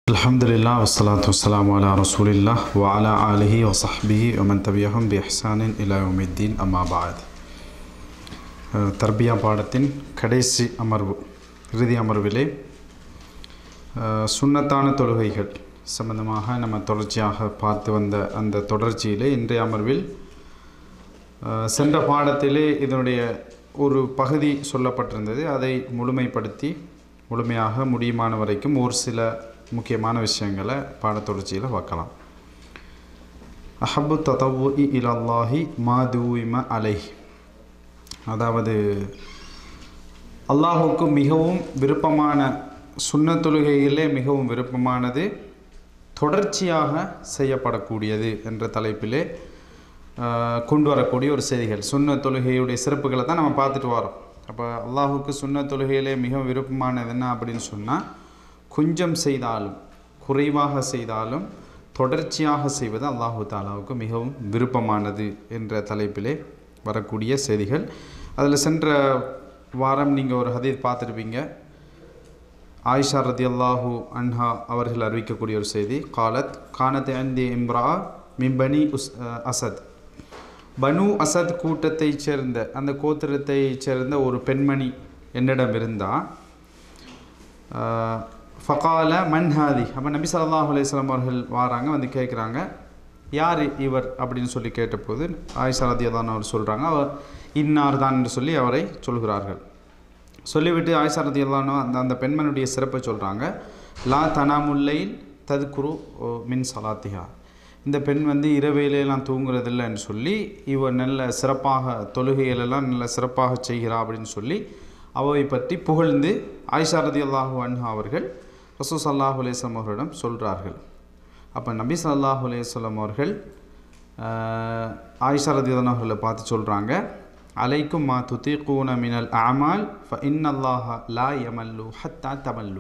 الحمد لله والصلاة والسلام على رسول الله وعلى آله وصحبه ومن تبعهم بإحسان إلى يوم الدين أما بعد அஹ், தர்பியா பாடத்தின் கடைசி அமர்வு இறுதி அமர்விலே அஹ், சுன்னத்தான தொழுகைகள் சம்பந்தமாக நம்ம தொடர்ச்சியாக பார்த்து வந்த அந்த தொடர்ச்சியிலே இன்றைய அமர்வில் அஹ், சென்ற பாடத்திலே இதனுடைய ஒரு பகுதி சொல்லப்பட்டிருந்தது அதை முழுமைப்படுத்தி முழுமையாக முடியுமான வரைக்கும் ஒரு சில முக்கியமான விஷயங்களை பாடத்தொடர்ச்சியில் பார்க்கலாம் அஹபு ததவு இலல்லாஹி மாதூயிம அலை அதாவது அல்லாஹுக்கு மிகவும் விருப்பமான சுன்ன தொழுகையிலே மிகவும் விருப்பமானது தொடர்ச்சியாக செய்யப்படக்கூடியது என்ற தலைப்பிலே ஆஹ், கொண்டு வரக்கூடிய ஒரு செய்திகள் சுன்ன தொழுகையுடைய சிறப்புகளை தான் நம்ம பார்த்துட்டு வரோம் அப்போ அல்லாஹுக்கு சுன்ன தொழுகையிலே மிகவும் விருப்பமானது என்ன அப்படின்னு சொன்னால் கொஞ்சம் செய்தாலும் குறைவாக செய்தாலும் தொடர்ச்சியாக செய்வது அல்லாஹு தாலாவுக்கு மிகவும் விருப்பமானது என்ற தலைப்பிலே வரக்கூடிய செய்திகள் அதில் சென்ற வாரம் நீங்கள் ஒரு ஹதீத் பார்த்துருப்பீங்க ஆயிஷா ரதி அல்லாஹூ அன்ஹா அவர்கள் அறிவிக்கக்கூடிய ஒரு செய்தி காலத் கானத் அந்தி இம்ரா மிம்பனி உஸ் அஹ், அசத் பனு அசத் கூட்டத்தைச் சேர்ந்த அந்த கோத்திரத்தைச் சேர்ந்த ஒரு பெண்மணி என்னிடம் இருந்தால் ஃபகால மன்ஹாதி அப்போ நபி ஸல்லல்லாஹு அலைஹி வஸல்லம் அவர்கள் வாராங்க வந்து கேட்குறாங்க யார் இவர் அப்படின்னு சொல்லி கேட்டபோது ஆயிஷா ரதியதான் அவர் சொல்கிறாங்க அவர் இன்னார் தான் என்று சொல்லி அவரை சொல்கிறார்கள் சொல்லிவிட்டு ஆயிஷா ரதியல்லானோ அந்த அந்த பெண்மனுடைய சிறப்பை சொல்கிறாங்க லா தனாமுல்லைல் ததுக்குரு மின் சலாத்திஹா இந்த பெண் வந்து இரவையிலெல்லாம் தூங்குறதில்லைன்னு சொல்லி இவ நல்ல சிறப்பாக தொழுகையிலெல்லாம் நல்ல சிறப்பாக செய்கிறா அப்படின்னு சொல்லி அவை பற்றி புகழ்ந்து ஆயிஷா ரதி அல்லாஹூ அன்ஹா அவர்கள் ரசூ சல்லாஹூ அலேஸ்லம் அவர்களிடம் சொல்கிறார்கள் அப்போ நபி ஸல்லல்லாஹு அலைஹி வஸல்லம் அவர்கள் ஆஹ், ஆயிஷா ரதி அவர்களை பார்த்து சொல்கிறாங்க அலைக்கும் மா துதீகூன மினல் அமால் ஃப இன்னல்லாஹ லா யமல்லு ஹத்தா தமல்லு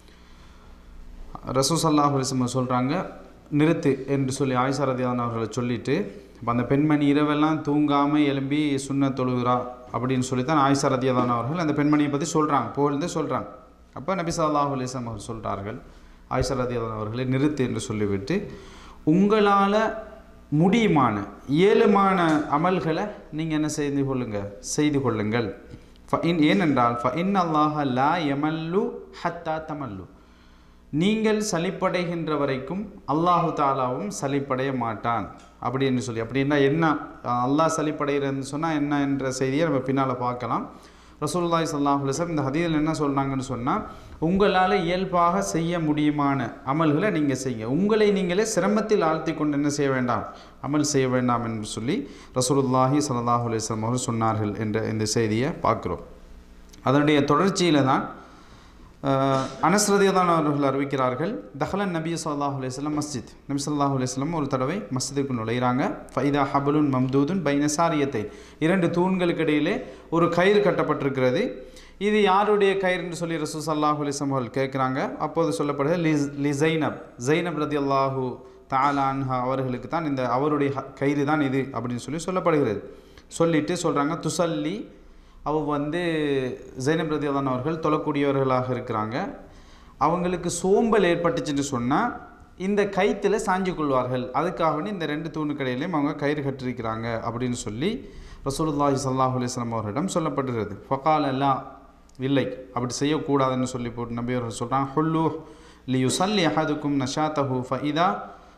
ரசூ சல்லாஹ் அலிஸ்லம் சொல்கிறாங்க நிறுத்து என்று சொல்லி ஆயிஷா ரதியான் அவர்களை சொல்லிட்டு இப்போ அந்த பெண்மணி இரவெல்லாம் தூங்காமல் எழும்பி சுண்ண தொழுகிறா அப்படின்னு சொல்லி தான் ஆயிஷா ரதியான் அவர்கள் அந்த பெண்மணியை பற்றி சொல்கிறாங்க புகழ்ந்து சொல்கிறாங்க அப்போ நபி ஸல்லல்லாஹு அலைஹி வஸல்லம் அவர்கள் சொல்கிறார்கள் ஆயிஷா ரதியான் அவர்களை நிறுத்து என்று சொல்லிவிட்டு உங்களால் முடியுமான இயலுமான அமல்களை நீங்கள் என்ன செய்து கொள்ளுங்க செய்து கொள்ளுங்கள் ஃப இன் ஏனென்றால் ஃப இன் அல்லாஹ லா யமல்லு ஹத்தா தமல்லு நீங்கள் சலிப்படைகின்ற வரைக்கும் அல்லாஹு தாலாவும் சலிப்படைய மாட்டான் அப்படின்னு சொல்லி அப்படின்னா என்ன அல்லாஹ் சலிப்படைகிறன்னு சொன்னால் என்ன என்ற செய்தியை நம்ம பின்னால் பார்க்கலாம் ரசூலுல்லாஹி ஸல்லல்லாஹு அலைஹி வஸல்லம் இந்த ஹதீஸில் என்ன சொல்கிறாங்கன்னு சொன்னால் உங்களால் இயல்பாக செய்ய முடியுமான அமல்களை நீங்கள் செய்யுங்க உங்களை நீங்களே சிரமத்தில் ஆழ்த்தி கொண்டு என்ன செய்ய வேண்டாம் அமல் செய்ய வேண்டாம் என்று சொல்லி ரசூலுல்லாஹி ஸல்லல்லாஹு அலைஹி வஸல்லம் அவர்கள் சொன்னார்கள் என்ற இந்த செய்தியை பார்க்குறோம் அதனுடைய தொடர்ச்சியில் தான் அஹ், அனஸ் ரதியல்லாஹு அவர்கள் அறிவிக்கிறார்கள் தஹலன் நபி ஸல்லல்லாஹு அலைஹி வஸல்லம் மஸ்ஜித் நபி ஸல்லல்லாஹு அலைஹி வஸல்லம் ஒரு தடவை மஸ்ஜிதுக்கு நுழைகிறாங்க ஃபைதா ஹபலுன் மம்தூதுன் பைனசாரியத்தை இரண்டு தூண்களுக்கு இடையிலே ஒரு கயிறு கட்டப்பட்டிருக்கிறது இது யாருடைய கயிறுன்னு சொல்லி ரசூ சல்லாஹூ அலிஸ்லாம் அவர்கள் கேட்குறாங்க அப்போது சொல்லப்படுது லிஸ் லி ஜைனப் ஜைனப் ரதி அல்லாஹூ தாலான்ஹா அவர்களுக்கு தான் இந்த அவருடைய ஹ- கயிறு தான் இது அப்படின்னு சொல்லி சொல்லப்படுகிறது சொல்லிட்டு சொல்கிறாங்க துசல்லி அவ வந்து ஜைனப் ரதியல்லான் அவர்கள் தொழக்கூடியவர்களாக இருக்கிறாங்க அவங்களுக்கு சோம்பல் ஏற்பட்டுச்சுன்னு சொன்னால் இந்த கயித்துல சாஞ்சு கொள்வார்கள் அதுக்காக வேண்டி இந்த ரெண்டு தூணுக்கடையிலையும் அவங்க கயிறு கட்டிருக்கிறாங்க அப்படின்னு சொல்லி ரசூலுல்லாஹி ஸல்லல்லாஹு அலைஹி வஸல்லம் அவர்களிடம் சொல்லப்படுகிறது ஃபகால் எல்லாம் இல்லை அப்படி செய்யக்கூடாதுன்னு சொல்லி போட்டு நபி அவர்கள் சொல்கிறாங்க ஹுல்லு லி யுசல்லி அஹதுக்கும் நஷாத்தஹு ஃபஇதா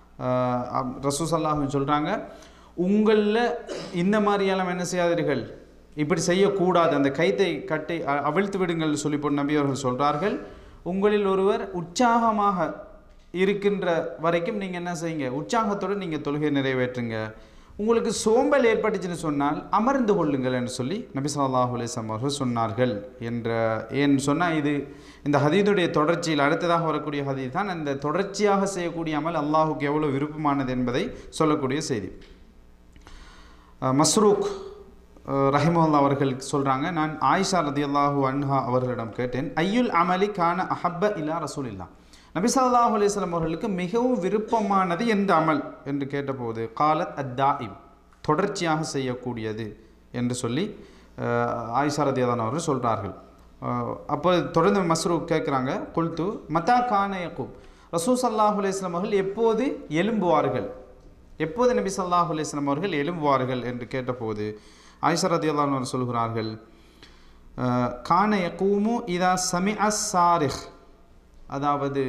ரசூ சல்லாஹு சொல்கிறாங்க உங்களில் இந்த மாதிரியெல்லாம் என்ன செய்யாதீர்கள் இப்படி செய்யக்கூடாது அந்த கைத்தை கட்டி அ- அவிழ்த்து விடுங்கள் சொல்லி போட்டு நபி அவர்கள் சொல்கிறார்கள் உங்களில் ஒருவர் உற்சாகமாக இருக்கின்ற வரைக்கும் நீங்கள் என்ன செய்யுங்க உற்சாகத்தோடு நீங்கள் தொழுகை நிறைவேற்றுங்க உங்களுக்கு சோம்பல் ஏற்பட்டுச்சுன்னு சொன்னால் அமர்ந்து கொள்ளுங்கள் என்று சொல்லி நபி ஸல்லல்லாஹு அலைஹி வஸல்லம் அவர்கள் சொன்னார்கள் என்ற ஏன் சொன்னால் இது இந்த ஹதீதுடைய தொடர்ச்சியில் அடுத்ததாக வரக்கூடிய ஹதீத் தான் அந்த தொடர்ச்சியாக செய்யக்கூடிய அமல் அல்லாஹுக்கு எவ்வளோ விருப்பமானது என்பதை சொல்லக்கூடிய செய்தி அஹ் மஸ்ரூக் அஹ் ரஹிமஹுல்லா அவர்கள் சொல்கிறாங்க நான் ஆயிஷா ரதியல்லாஹு அன்ஹா அவர்களிடம் கேட்டேன் ஐயுல் அமலி கான அஹப்ப இல்லா ரசூலில்லா நபி ஸல்லல்லாஹு அலைஹி வஸல்லம் அவர்களுக்கு மிகவும் விருப்பமானது எந்த அமல் என்று கேட்டபோது காலத் அத்தாயிம் தொடர்ச்சியாக செய்யக்கூடியது என்று சொல்லி அஹ், ஆயிஷா ரதியல்லான் அவர்கள் சொல்கிறார்கள் அப்போ தொடர்ந்து மஸ்ரூக் கேட்குறாங்க குல்து மத்தா கான யக்கூப் ரசூ சல்லாஹூ அலையம் அவர்கள் எப்போது எழும்புவார்கள் எப்போது நபி ஸல்லல்லாஹு அலைஹி வஸல்லம் அவர்கள் எழும்புவார்கள் என்று கேட்டபோது ஆயிஷா ரதியல்லாஹு அன்ஹா சொல்கிறார்கள் அஹ், கான யகூமு இதா சமி சாரிஹ் அதாவது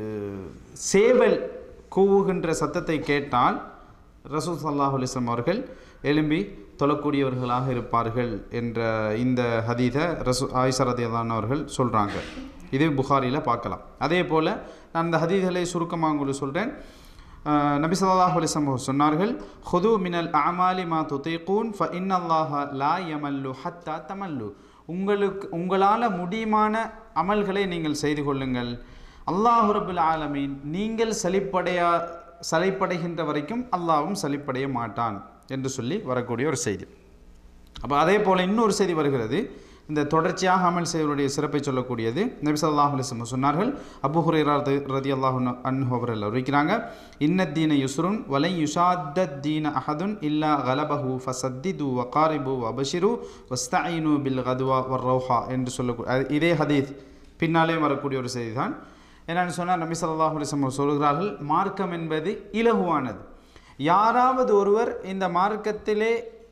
சேவல் கூவுகின்ற சத்தத்தை கேட்டால் ரசூல் ஸல்லல்லாஹு அலைஹி வஸல்லம் அவர்கள் எழும்பி தொழக்கூடியவர்களாக இருப்பார்கள் என்ற இந்த ஹதீதை ரசூ ஆயிஷா ரதியல்லாஹு அவர்கள் சொல்கிறாங்க இது புகாரியில் பார்க்கலாம் அதே போல் நான் இந்த ஹதீகளை சுருக்கமாக உங்களுக்கு சொல்கிறேன் அஹ் நபி ஸல்லல்லாஹு அலைஹி வஸல்லம் சொன்னார்கள் ஹுது மினல் அமாலி மா துதீகூன் ஃப இன்னல்லாஹ லா யமல்லு ஹத்தா தமல்லு உங்களுக்கு உங்களால் முடியுமான அமல்களை நீங்கள் செய்து கொள்ளுங்கள் அல்லாஹ் ரபுல் ஆலமீன் நீங்கள் சலிப்படையா சலிப்படைகின்ற வரைக்கும் அல்லாஹ்வும் சலிப்படைய மாட்டான் என்று சொல்லி வரக்கூடிய ஒரு செய்தி அப்போ அதே போல் இன்னொரு செய்தி வருகிறது இந்த தொடர்ச்சியாக அமல் செய்வருடைய சிறப்பை சொல்லக்கூடியது நபி ஸல்லல்லாஹு அலைஹி வஸல்லம் சொன்னார்கள் அபு ஹுரைரா ரதி அல்லாஹு அன்ஹு அவர்கள் அறிவிக்கிறாங்க இன்னத்தீன யுஸ்ருன் வலை யுஷாத்தத் தீன அஹதுன் இல்லா கலபஹு ஃபசத்திது வகாரிபு வபஷிரு வஸ்தஈனு பில் கதுவா வர் ரௌஹா என்று சொல்லக்கூடிய இதே ஹதீஸ் பின்னாலே வரக்கூடிய ஒரு செய்தி தான் என்னன்னு சொன்னால் நபி ஸல்லல்லாஹு அலைஹி வஸல்லம் சொல்கிறார்கள் மார்க்கம் என்பது இலகுவானது யாராவது ஒருவர் இந்த மார்க்கத்திலே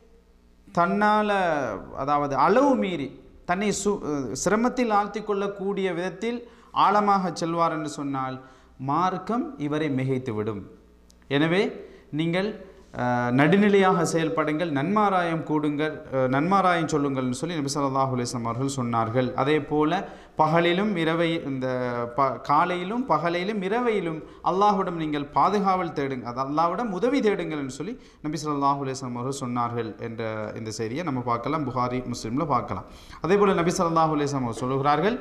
தன்னால் அதாவது அளவு மீறி தன்னை சு சிரமத்தில் ஆழ்த்தி கொள்ளக்கூடிய விதத்தில் ஆழமாக செல்வார் என்று சொன்னால் மார்க்கம் இவரை மிகைத்துவிடும் எனவே நீங்கள் அஹ், நடுநிலையாக செயல்படுங்கள் நன்மாராயம் கூடுங்கள் அஹ், நன்மாராயம் சொல்லுங்கள்னு சொல்லி நபி ஸல்லல்லாஹு அலைஹி வஸல்லம் அவர்கள் சொன்னார்கள் அதே போல பகலிலும் இரவை இந்த ப காலையிலும் பகலிலும் இரவையிலும் அல்லாஹ்விடம் நீங்கள் பாதுகாவல் தேடுங்க அது அல்லாஹ்விடம் உதவி தேடுங்கள் என்று சொல்லி நபி ஸல்லல்லாஹு அலைஹி வஸல்லம் அவர்கள் சொன்னார்கள் என்ற இந்த செய்தியை நம்ம பார்க்கலாம் புகாரி முஸ்லீமில் பார்க்கலாம் அதே போல் நபி ஸல்லல்லாஹு அலைஹி வஸல்லம் அவர்கள் சொல்கிறார்கள்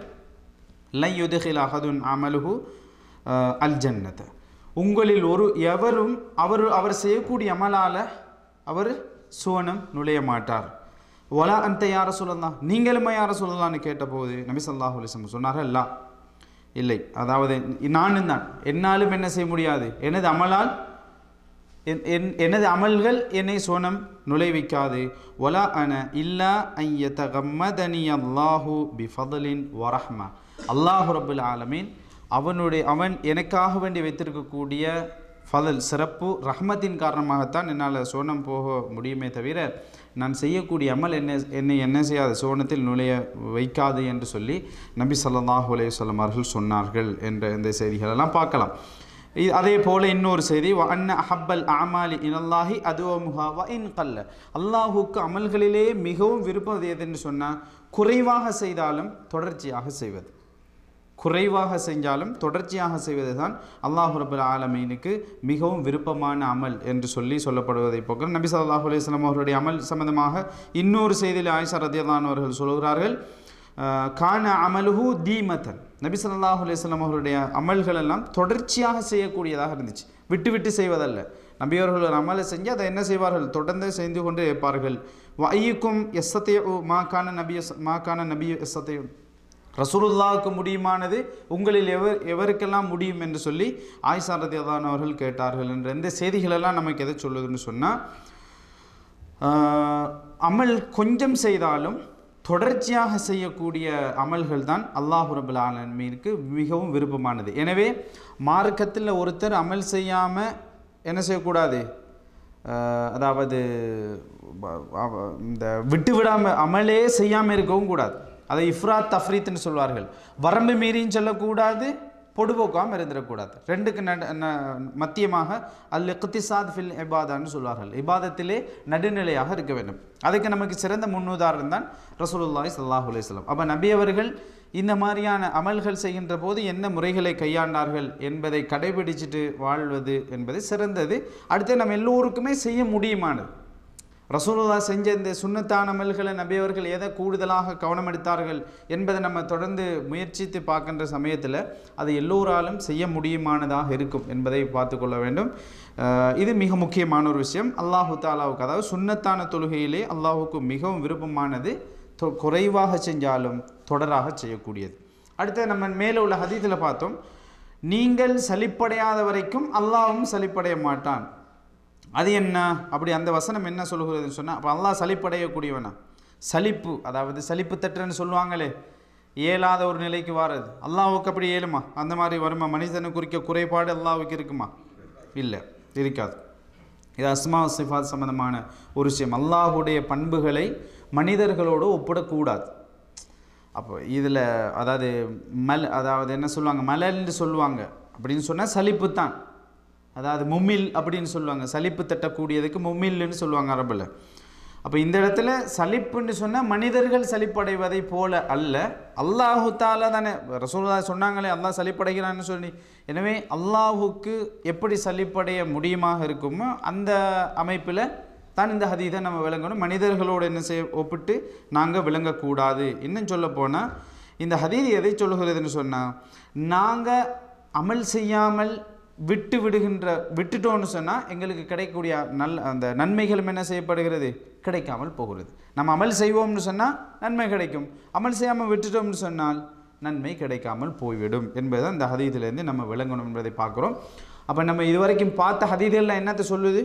லை யுதகில் அஹதுன் அமலுஹு அஹ், அல் ஜன்னத உங்களில் ஒரு எவரும் அவர் அவர் செய்யக்கூடிய அமலால் அவர் சுவனம் நுழைய மாட்டார் ஒலா அந்த யார சொல்லலாம் நீங்களுமே யார சொல்லலாம்னு கேட்டபோது நபி ஸல்லல்லாஹு அலைஹி வஸல்லம் சொன்னார்கள் லா இல்லை அதாவது நானும் தான் என்னாலும் என்ன செய்ய முடியாது எனது அமலால் என்- என்- எனது அமல்கள் என்னை சோனம் நுழைவிக்காது ஒலா அன இல்லா ஐயத கம்மதனி அல்லாஹு பி ஃபதலின் வரஹ்மா அல்லாஹு ரபுல் ஆலமீன் அவனுடைய அவன் எனக்காக வேண்டி வைத்திருக்கக்கூடிய ஃபதல் சிறப்பு ரஹ்மத்தின் காரணமாகத்தான் என்னால் சோனம் போக முடியுமே தவிர நான் செய்யக்கூடிய அமல் என்ன என்னை என்ன செய்யாது சோனத்தில் நுழைய வைக்காது என்று சொல்லி நபி ஸல்லல்லாஹு அலைஹி வஸல்லம் அவர்கள் சொன்னார்கள் என்ற இந்த செய்திகளெல்லாம் பார்க்கலாம் இ- அதே போல இன்னொரு செய்தி வ அன்ன அஹப்பல் அமாலி இனல்லாஹி அதுவமுஹா வ இன் கல்ல அல்லாஹுக்கு அமல்களிலே மிகவும் விருப்பம் எதுன்னு சொன்னால் குறைவாக செய்தாலும் தொடர்ச்சியாக செய்வது குறைவாக செஞ்சாலும் தொடர்ச்சியாக செய்வது தான் அல்லாஹ் ரபுல் ஆலமீனுக்கு மிகவும் விருப்பமான அமல் என்று சொல்லி சொல்லப்படுவதை போக்க நபி ஸல்லல்லாஹு அலைஹி வஸல்லம் அவருடைய அமல் சம்பந்தமாக இன்னொரு செய்தியில் ஆயிஷா ரதியல்லான் அவர்கள் சொல்கிறார்கள் அஹ், கான அமலுஹு தீமத்தன் நபி ஸல்லல்லாஹு அலைஹி வஸல்லம் அவருடைய அமல்கள் எல்லாம் தொடர்ச்சியாக செய்யக்கூடியதாக இருந்துச்சு விட்டு விட்டு செய்வதல்ல நபியவர்கள் ஒரு அமலை செஞ்சு அதை என்ன செய்வார்கள் தொடர்ந்து செய்து கொண்டே இருப்பார்கள் வையுக்கும் எஸ்ஸத்தையோ மா கான நபி மா கான நபி எஸ்ஸத்தையோ ரசூலுல்லாவுக்கு முடியுமானது உங்களில் எவர் எவருக்கெல்லாம் முடியும் என்று சொல்லி ஆயிஷா ரதியல்லான் அவர்கள் கேட்டார்கள் என்ற இந்த செய்திகளெல்லாம் நமக்கு எதை சொல்லுதுன்னு சொன்னால் அமல் கொஞ்சம் செய்தாலும் தொடர்ச்சியாக செய்யக்கூடிய அமல்கள் தான் அல்லாஹு ரபுல் ஆலமீனுக்கு மிகவும் விருப்பமானது எனவே மார்க்கத்தில் ஒருத்தர் அமல் செய்யாமல் என்ன செய்யக்கூடாது ஆஹ் அதாவது வ- அவ- இந்த விட்டு விடாமல் அமலே செய்யாமல் இருக்கவும் கூடாது அதை இஃப்ராத் தஃப்ரீத்னு சொல்வார்கள் வரம்பு மீறியும் செல்லக்கூடாது பொடுபோக்காமல் இருந்துடக்கூடாது ரெண்டுக்கு நட ந- மத்தியமாக அல் இக்திசாத் ஃபில் இபாதான்னு சொல்வார்கள் இபாதத்திலே நடுநிலையாக இருக்க வேண்டும் அதுக்கு நமக்கு சிறந்த முன்னுதாரணம் தான் ரசூலுல்லாஹி ஸல்லல்லாஹு அலைஹி வஸல்லம் அப்போ நபி அவர்கள் இந்த மாதிரியான அமல்கள் செய்கின்ற போது என்ன முறைகளை கையாண்டார்கள் என்பதை கடைபிடிச்சிட்டு வாழ்வது என்பது சிறந்தது அடுத்து நம்ம எல்லோருக்குமே செய்ய முடியுமானது ரசூலுல்லா செஞ்ச இந்த சுன்னத்தான அமல்களை நபி அவர்கள் எதை கூடுதலாக கவனம் எடுத்தார்கள் என்பதை நம்ம தொடர்ந்து முயற்சித்து பார்க்கின்ற சமயத்தில் அது எல்லோராலும் செய்ய முடியுமானதாக இருக்கும் என்பதை பார்த்து கொள்ள வேண்டும் அஹ் இது மிக முக்கியமான ஒரு விஷயம் அல்லாஹு தாலாவுக்கு அதாவது சுன்னத்தான தொழுகையிலே அல்லாஹுக்கு மிகவும் விருப்பமானது தொ- குறைவாக செஞ்சாலும் தொடராக செய்யக்கூடியது அடுத்து நம்ம மேலே உள்ள ஹதீத்தில் பார்த்தோம் நீங்கள் சலிப்படையாத வரைக்கும் அல்லாஹ்வும் சலிப்படைய மாட்டான் அது என்ன அப்படி அந்த வசனம் என்ன சொல்லுகிறதுன்னு சொன்னால் அப்போ அல்லாஹ் சலிப்படையக்கூடியவனா சலிப்பு அதாவது சலிப்பு தட்டுன்னு சொல்லுவாங்களே இயலாத ஒரு நிலைக்கு வாரது அல்லாஹ்வுக்கு அப்படி இயலுமா அந்த மாதிரி வருமா மனிதனை குறிக்க குறைபாடு அல்லாஹ்வுக்கு இருக்குமா இல்லை இருக்காது இது அஸ்மா சிஃபாத் சம்பந்தமான ஒரு விஷயம் அல்லாஹுடைய பண்புகளை மனிதர்களோடு ஒப்பிடக்கூடாது அப்போ இதில் அதாவது மல் அதாவது என்ன சொல்லுவாங்க மலல்னு சொல்லுவாங்க அப்படின்னு சொன்னால் சலிப்பு தான் அதாவது மும்மில் அப்படின்னு சொல்லுவாங்க சலிப்பு தட்டக்கூடியதுக்கு மும்மில்னு சொல்லுவாங்க அரபில் அப்போ இந்த இடத்துல சலிப்புன்னு சொன்னால் மனிதர்கள் சலிப்படைவதை போல அல்ல அல்லாஹு தாலா தானே ரசூல்லா சொன்னாங்களே அல்லாஹ் சலிப்படைகிறான்னு சொல்லி எனவே அல்லாஹுக்கு எப்படி சலிப்படைய முடியுமாக இருக்குமோ அந்த அமைப்பில் தான் இந்த ஹதீதை நம்ம விளங்கணும் மனிதர்களோடு என்ன செய்ய ஒப்பிட்டு நாங்கள் விளங்கக்கூடாது இன்னும் சொல்ல போனால் இந்த ஹதீது எதை சொல்லுகிறதுன்னு சொன்னால் நாங்கள் அமல் செய்யாமல் விட்டு விடுகின்ற விட்டுட்டோம்னு சொன்னால் எங்களுக்கு கிடைக்கக்கூடிய நல்ல அந்த நன்மைகளும் என்ன செய்யப்படுகிறது கிடைக்காமல் போகிறது நம்ம அமல் செய்வோம்னு சொன்னால் நன்மை கிடைக்கும் அமல் செய்யாமல் விட்டுட்டோம்னு சொன்னால் நன்மை கிடைக்காமல் போய்விடும் என்பதை அந்த ஹதீதிலேருந்து நம்ம விளங்கணும் என்பதை பார்க்குறோம் அப்போ நம்ம இதுவரைக்கும் பார்த்த ஹதீதுகள்லாம் என்னத்தை சொல்லுது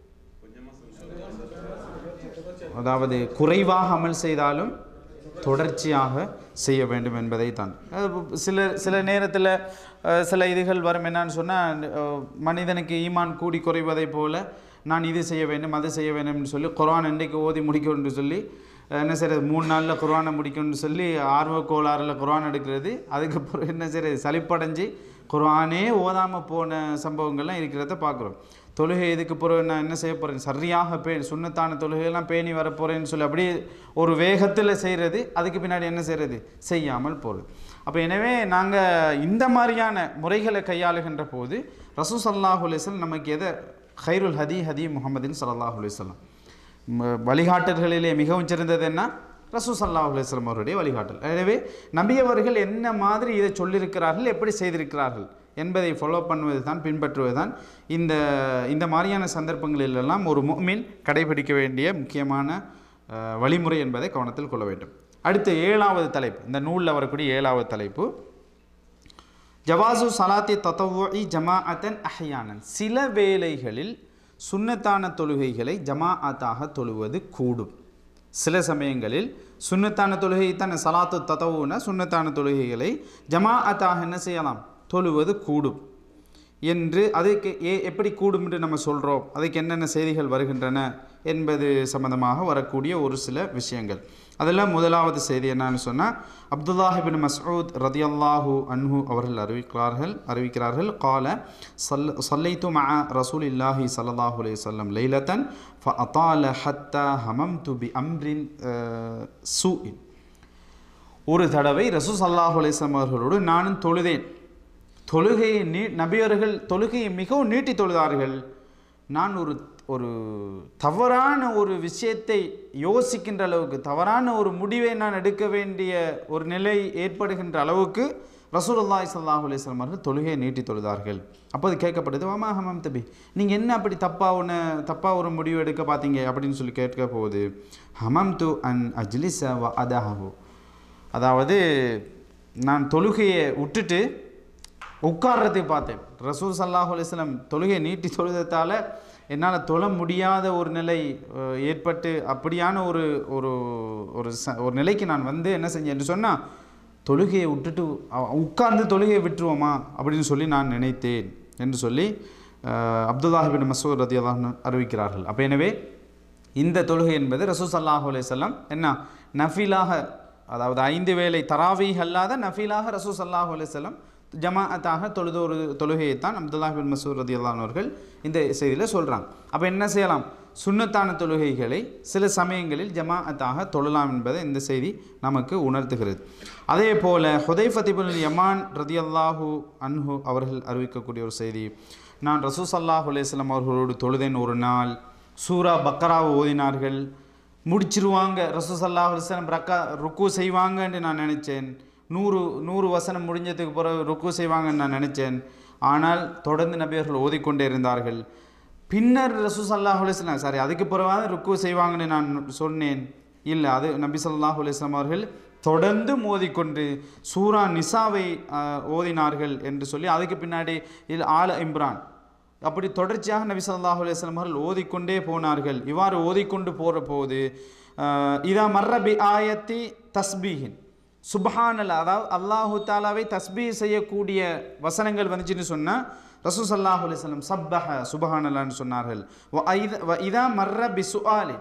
அதாவது குறைவாக அமல் செய்தாலும் தொடர்ச்சியாக செய்ய வேண்டும் என்பதை தான் அஹ் சில சில நேரத்தில் அஹ், சில இதுகள் வரும் என்னன்னு சொன்னால் மனிதனுக்கு ஈமான் கூடி குறைவதை போல நான் இது செய்ய வேண்டும் அது செய்ய வேண்டும்னு சொல்லி குர்ஆன் இன்றைக்கு ஓதி முடிக்கணும்னு சொல்லி அஹ், என்ன செய்யறது மூணு நாளில் குர்ஆனை முடிக்கணும்னு சொல்லி ஆர்வ கோளாறில் குர்ஆன் எடுக்கிறது அதுக்கப்புறம் என்ன செய்யறது சலிப்படைஞ்சு குர்ஆனே ஓதாமல் போன சம்பவங்கள்லாம் இருக்கிறத பார்க்குறோம் தொழுகை இதுக்கு பிறகு நான் என்ன செய்ய போகிறேன் சரியாக பே சுண்ணத்தான தொழுகையெல்லாம் பேணி வரப்போகிறேன்னு சொல்லி அப்படியே ஒரு வேகத்தில் செய்கிறது அதுக்கு பின்னாடி என்ன செய்கிறது செய்யாமல் போகிறது அப்போ எனவே நாங்கள் இந்த மாதிரியான முறைகளை கையாளுகின்ற போது ரசூ சல்லாஹூ அலிஸ்லம் நமக்கு எதை ஹைருல் ஹதி ஹதி முகமதின் சல்லாஹூ அலிஸ்லாம் வழிகாட்டல்களிலே மிகவும் சிறந்தது என்ன ரசூ சல்லாஹ் அலுவலம் அவருடைய வழிகாட்டல் எனவே நபியவர்கள் என்ன மாதிரி இதை சொல்லியிருக்கிறார்கள் எப்படி செய்திருக்கிறார்கள் என்பதை ஃபாலோ பண்ணுவது தான் பின்பற்றுவது தான் இந்த இந்த மாதிரியான சந்தர்ப்பங்களிலெல்லாம் ஒரு முஃமின் கடைபிடிக்க வேண்டிய முக்கியமான அஹ், வழிமுறை என்பதை கவனத்தில் கொள்ள வேண்டும் அடுத்து ஏழாவது தலைப்பு இந்த நூலில் வரக்கூடிய ஏழாவது தலைப்பு ஜவாசு சலாத்தி தத்தவுஇ ஜமாஅத்தன் அஹ்யானன் சில வேளைகளில் சுன்னத்தான தொழுகைகளை ஜமாஅத்தாக தொழுவது கூடும் சில சமயங்களில் சுன்னத்தான தொழுகை தானே சலாத்து தத்தவுன சுன்னத்தான தொழுகைகளை ஜமாஅத்தாக என்ன செய்யலாம் தொழுவது கூடும் என்று அதுக்கு ஏ எப்படி கூடும் என்று நம்ம சொல்கிறோம் அதுக்கு என்னென்ன செய்திகள் வருகின்றன என்பது சம்பந்தமாக வரக்கூடிய ஒரு சில விஷயங்கள் அதில் முதலாவது செய்தி என்னன்னு சொன்னால் அப்துல்லாஹிபின் மஸ்ஊத் ரதியல்லாஹு அன்ஹு அவர்கள் அறிவிக்கிறார்கள் அறிவிக்கிறார்கள் கால சல் சல்லைத்து மஅ ரசூல் இல்லாஹி சல்லல்லாஹு அலைஹி வஸல்லம் லைலத்தன் ஃப அத்தால ஹத்தா ஹமம் து பி அம்ரின் சூஇன் ஒரு தடவை ரசூ சல்லாஹூ அலைஹிஸ்ஸலாம் அவர்களோடு நானும் தொழுதேன் தொழுகையை நீ நபியவர்கள் தொழுகையை மிகவும் நீட்டி தொழுதார்கள் நான் ஒரு ஒரு தவறான ஒரு விஷயத்தை யோசிக்கின்ற அளவுக்கு தவறான ஒரு முடிவை நான் எடுக்க வேண்டிய ஒரு நிலை ஏற்படுகின்ற அளவுக்கு ரசூலுல்லாஹி ஸல்லல்லாஹு அலைஹி வஸல்லம் அவர்கள் தொழுகையை நீட்டி தொழுதார்கள் அப்போது கேட்கப்படுது வாமா ஹமம் தபி நீங்கள் என்ன அப்படி தப்பாக ஒன்று தப்பாக ஒரு முடிவு எடுக்க பார்த்தீங்க அப்படின்னு சொல்லி கேட்க போகுது ஹமம் து அன் அஜ்லிஸ வ அதஹு அதாவது நான் தொழுகையை விட்டுட்டு உட்கார்றதுக்கு பார்த்தேன் ரசூல் சல்லாஹ் அலிஸ்லம் தொழுகையை நீட்டி தொழுதத்தால் என்னால் தொழ முடியாத ஒரு நிலை அஹ், ஏற்பட்டு அப்படியான ஒரு ஒரு ஒரு ச ஒரு நிலைக்கு நான் வந்து என்ன செஞ்சேன்னு சொன்னால் தொழுகையை விட்டுட்டு அ- உட்கார்ந்து தொழுகையை விட்டுருவோமா அப்படின்னு சொல்லி நான் நினைத்தேன் என்று சொல்லி அஹ், அப்துல்லாஹிபின் மசூர் ரதி அறிவிக்கிறார்கள் அப்போ எனவே இந்த தொழுகை என்பது ரசூல் சல்லாஹூ அலையம் என்ன நஃபீலாக அதாவது ஐந்து வேளை தராவீஹ் அல்லாத நஃபீலாக ரசூ சல்லாஹூ அலையம் ஜமாஅத்தாக தொழுத ஒரு தொழுகையை தான் அப்துல்லாஹ் பின் மசூர் ரதி அவர்கள் இந்த செய்தியில் சொல்கிறாங்க அப்போ என்ன செய்யலாம் சுன்னத்தான தொழுகைகளை சில சமயங்களில் ஜமாஅத்தாக தொழலாம் என்பதை இந்த செய்தி நமக்கு உணர்த்துகிறது அதே போல ஹுதைஃபதிபுல் யமான் ரதி அல்லாஹூ அன்ஹு அவர்கள் அறிவிக்கக்கூடிய ஒரு செய்தி நான் ரசூ சல்லாஹூ அலையம் அவர்களோடு தொழுதேன் ஒரு நாள் சூரா பக்கராவை ஓதினார்கள் முடிச்சிருவாங்க ரசூசல்லா அலுவலம் ரக்கா ருக்கு செய்வாங்கன்னு நான் நினச்சேன் நூறு நூறு வசனம் முடிஞ்சதுக்கு பிறகு ருக்கு செய்வாங்கன்னு நான் நினச்சேன் ஆனால் தொடர்ந்து நபியர்கள் ஓதிக்கொண்டே இருந்தார்கள் பின்னர் ரசூசல்லாஹ் அலுவலாம் சாரி அதுக்கு பிறகு ருக்கு செய்வாங்கன்னு நான் சொன்னேன் இல்லை அது நபி ஸல்லல்லாஹு அலைஹி வஸல்லம் அவர்கள் தொடர்ந்து மோதிக்கொண்டு சூரா நிசாவை ஆஹ், ஓதினார்கள் என்று சொல்லி அதுக்கு பின்னாடி இல் ஆல இம்ரான் அப்படி தொடர்ச்சியாக நபி ஸல்லல்லாஹு அலைஹி வஸல்லம் அவர்கள் ஓதிக்கொண்டே போனார்கள் இவ்வாறு ஓதிக்கொண்டு போகிற போது ஆஹ், இதா மர்ர பி ஆயத்தி தஸ்பீஹின் சுபஹானல்லா அதாவது அல்லாஹு தாலாவை தஸ்பீ செய்யக்கூடிய வசனங்கள் வந்துச்சுன்னு சொன்னால் ரசூ சல்லாஹ் அலிஸ்லம் சப்பஹ சுபஹானல்லான்னு சொன்னார்கள் வ ஐத- வ இதா மர்ர பி சுஆலின்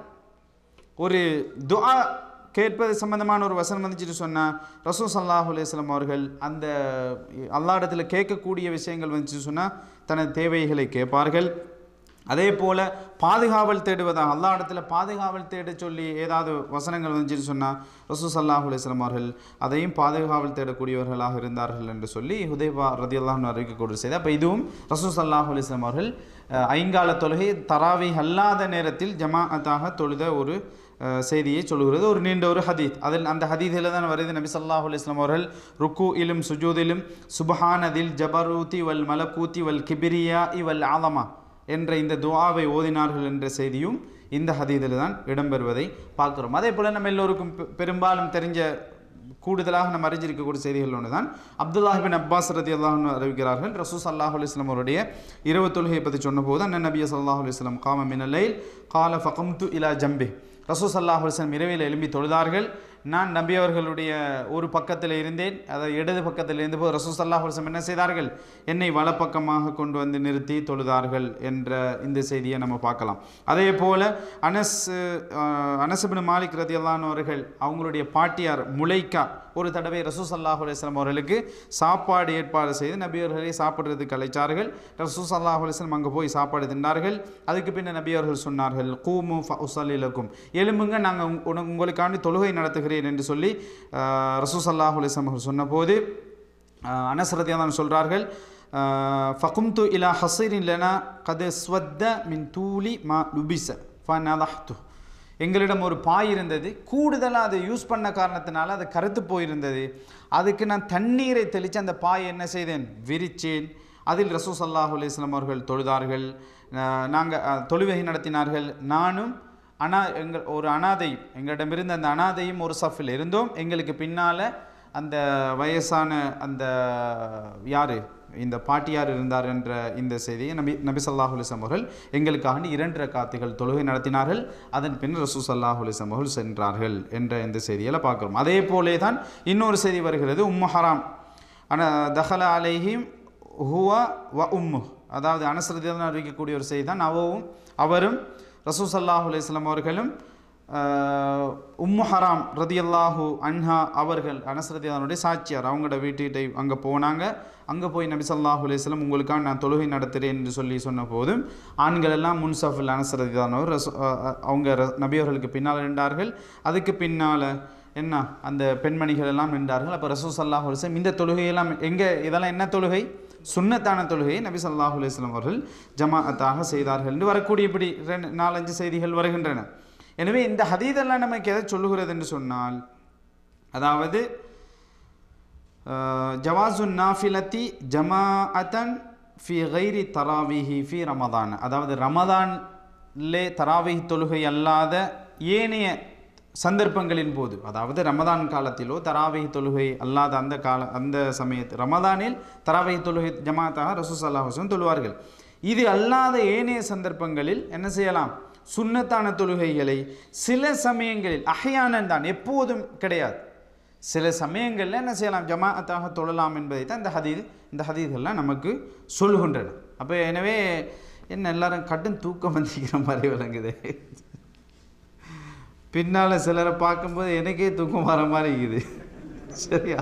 ஒரு துஆ கேட்பது சம்பந்தமான ஒரு வசனம் வந்துச்சுட்டு சொன்னால் ரசூல் சல்லாஹ் அலையம் அவர்கள் அந்த அல்லா இடத்துல கேட்கக்கூடிய விஷயங்கள் வந்துச்சு சொன்னால் தனது தேவைகளை கேட்பார்கள் அதே போல் பாதுகாவல் தேடுவதாக அல்லா இடத்துல பாதுகாவல் தேட சொல்லி ஏதாவது வசனங்கள் வந்துச்சுன்னு சொன்னால் ரசூல் சல்லாஹ் அலையம் அவர்கள் அதையும் பாதுகாவல் தேடக்கூடியவர்களாக இருந்தார்கள் என்று சொல்லி ஹுதைபா ரதியல்லாஹ்னு அறிவிக்கக்கூடிய செய்தி அப்போ இதுவும் ரசூல் சல்லாஹ் அலிஸ்லாம் அவர்கள் அஹ், ஐங்கால தொழுகை தராவி அல்லாத நேரத்தில் ஜமாஅத்தாக தொழுத ஒரு அஹ், செய்தியை சொல்கிறது ஒரு நீண்ட ஒரு ஹதீத் அதில் அந்த ஹதீதில் தான் வருது நபி ஸல்லல்லாஹு அலைஹி வஸல்லம் அவர்கள் ருக்கு இலும் சுஜூதிலும் சுபஹானதில் ஜபரூதி வல் மலக்கூத்தி வல் கிபிரியா இவல் ஆலமா என்ற இந்த துஆவை ஓதினார்கள் என்ற செய்தியும் இந்த ஹதீதில் தான் இடம்பெறுவதை பார்க்கிறோம் அதே போல் நம்ம எல்லோருக்கும் பெ- பெரும்பாலும் தெரிஞ்ச கூடுதலாக நம்ம அறிஞ்சிருக்கக்கூடிய செய்திகள் ஒன்று தான் அப்துல்லாஹிபின் அப்பாஸ் ரதி அல்லாஹ்னு அறிவிக்கிறார்கள் ரசூ சல்லாஹ் அலிஸ்லாம் அவருடைய இரவு தொழுகையை பற்றி சொன்னபோது அண்ணன் நபிய சல்லாஹ் அலிஸ்லாம் காம மினலைல் கால ஃபகம்து இலா ஜம்பி ரசூ சல்லாஹ் அலிஸ்லாம் இரவில் எழும்பி தொழுதார்கள் நான் நபி அவர்களுடைய ஒரு பக்கத்தில் இருந்தேன் அதாவது இடது பக்கத்தில் இருந்தபோது ரசூ சல்லாஹ் அலிஸ்லாம் என்ன செய்தார்கள் என்னை வலப்பக்கமாக கொண்டு வந்து நிறுத்தி தொழுதார்கள் என்ற இந்த செய்தியை நம்ம பார்க்கலாம் அதே போல் அனஸ் அஹ், அனசுபின் மாலிக் ரதி அவர்கள் அவங்களுடைய பாட்டியார் முளைக்கா ஒரு தடவை ரசூ சல்லாஹ் அலிஸ்லாம் அவர்களுக்கு சாப்பாடு ஏற்பாடு செய்து நபி அவர்களை சாப்பிட்றதுக்கு அழைச்சார்கள் ரசூ சல்லாஹ் அலிஸ்லாம் அங்கே போய் சாப்பாடு தின்றார்கள் அதுக்கு பின்ன நபி அவர்கள் சொன்னார்கள் கூமு உசலிலக்கும் எலும்புங்க நாங்கள் உங்களுக்காண்டி தொழுகை நடத்துகிறேன் என்று சொல்லி அஹ், ரசூ சல்லாஹ் அலிஸ்லாம் அவர்கள் சொன்னபோது அஹ், அனஸ் ரதியான் சொல்கிறார்கள் ஃபகும்து இலா ஹசீரின் லனா கது ஸ்வத்த மின் தூலி மா லுபிச ஃபனலஹ்து எங்களிடம் ஒரு பாய் இருந்தது கூடுதலாக அதை யூஸ் பண்ண காரணத்தினால அது கருத்து போயிருந்தது அதுக்கு நான் தண்ணீரை தெளித்து அந்த பாயை என்ன செய்தேன் விரிச்சேன் அதில் ரசூ சல்லாஹூ அலிஸ்லாம் அவர்கள் தொழுதார்கள் நாங்கள் தொழுகை நடத்தினார்கள் நானும் அனா எங்கள் ஒரு அனாதை எங்களிடமிருந்த அந்த அனாதையும் ஒரு சஃபில் இருந்தோம் எங்களுக்கு பின்னால் அந்த வயசான அந்த யார் இந்த பாட்டியார் இருந்தார் என்ற இந்த செய்தியை நபி நபி ஸல்லல்லாஹு அலைஹி வஸல்லம் அவர்கள் எங்களுக்காக இரண்டு ரக்காத்துகள் தொழுகை நடத்தினார்கள் அதன் பின் ரசூ ஸல்லல்லாஹு அலைஹி வஸல்லம் அவர்கள் சென்றார்கள் என்ற இந்த செய்தியில் பார்க்குறோம் அதே போலே தான் இன்னொரு செய்தி வருகிறது உம்மு ஹராம் அன தஹல அலைஹிம் ஹுவா வ உம்மு அதாவது அனசரதியாக அறிவிக்கக்கூடிய ஒரு செய்தி தான் அவவும் அவரும் ரசூ ஸல்லல்லாஹு அலைஹி வஸல்லம் அவர்களும் ஆஹ், உம்மு ஹராம் ரதியல்லாஹு அன்ஹா அவர்கள் அனசரதியானுடைய சாட்சியார் அவங்களோட வீட்டுக்கிட்ட அங்கே போனாங்க அங்கே போய் நபி ஸல்லல்லாஹு அலைஹி வஸல்லம் உங்களுக்காக நான் தொழுகை நடத்துகிறேன் என்று சொல்லி சொன்ன போதும் ஆண்கள் எல்லாம் முன்சஃபில் அனசரதியானவர் ரசூ ஆஹ், ஆஹ், அவங்க ர- நபி அவர்களுக்கு பின்னால் நின்றார்கள் அதுக்கு பின்னால் என்ன அந்த பெண்மணிகள் எல்லாம் நின்றார்கள் அப்போ ரசூ சல்லாஹ் அலிஸ்லம் இந்த தொழுகையெல்லாம் எங்கே இதெல்லாம் என்ன தொழுகை சுன்னத்தான தொழுகையை நபி ஸல்லல்லாஹு அலைஹி வஸல்லம் அவர்கள் ஜமாஅத்தாக செய்தார்கள் என்று வரக்கூடிய இப்படி ரெண்டு நாலஞ்சு செய்திகள் வருகின்றன எனவே இந்த ஹதீதெல்லாம் நமக்கு எதை சொல்லுகிறது என்று சொன்னால் அதாவது ஜவாசு நாஃபிலத்தி ஜமாஅத்தன் ஃபி கைரி தராவிஹி ஃபி ரமதான் அதாவது ரமதான்லே தராவிஹ் தொழுகை அல்லாத ஏனைய சந்தர்ப்பங்களின் போது அதாவது ரமதான் காலத்திலோ தராவிஹ் தொழுகை அல்லாத அந்த கால அந்த சமயத்து ரமதானில் தராவிஹ் தொழுகை ஜமாத்தாக ரசூ சல்லாஹ் வஸல்லம் தொழுவார்கள் இது அல்லாத ஏனைய சந்தர்ப்பங்களில் என்ன செய்யலாம் சுன்னத்தான தொழுகைகளை சில சமயங்களில் அஹ்யானன் தான் எப்போதும் கிடையாது சில சமயங்களில் என்ன செய்யலாம் ஜமாஅத்தாக தொழலாம் என்பதை தான் இந்த ஹதீத் இந்த ஹதீதெல்லாம் நமக்கு சொல்லுகின்றன அப்போ எனவே என்ன எல்லாரும் கடும் தூக்கம் வந்திக்கிற மாதிரி விளங்குது பின்னால் சிலரை பார்க்கும்போது எனக்கே தூக்கம் வர மாதிரி இருக்குது சரியா